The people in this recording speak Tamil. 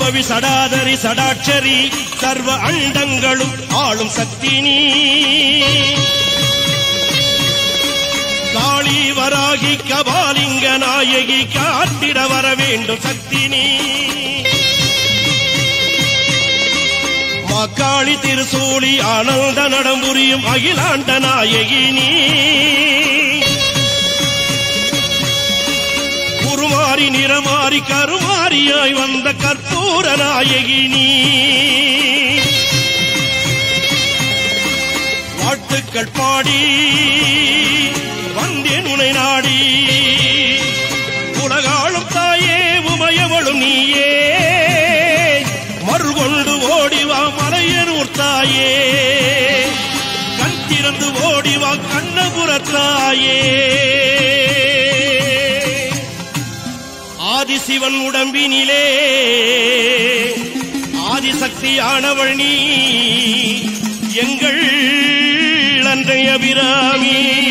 சம்பவி சடாதரி சடாட்சரி சர்வ அண்டங்களும் ஆளும் சக்தி நீ காளி வராகி கபாலிங்க நாயகி காட்டிட வர வேண்டும் சக்தி நீ மாக்காளி திருசூலி ஆனந்த நடம்புரியும் அகிலாண்ட நாயகி நீ உருமாறி நிறமாறி கருமாறியாய் வந்த கற்பூர நாயகி நீ வாழ்த்துக்கள் பாடி வந்தேன் உனை நாடி உலகாளும் தாயே உமையவளும் நீயே மறுகொண்டு ஓடிவா மலையனூர் தாயே கண் திறந்து ஓடிவா கண்ணபுரத்தாயே ஆதிசிவன் உடம்பினிலே ஆதிசக்தியானவள் நீ எங்கள் அன்றைய அபிராமி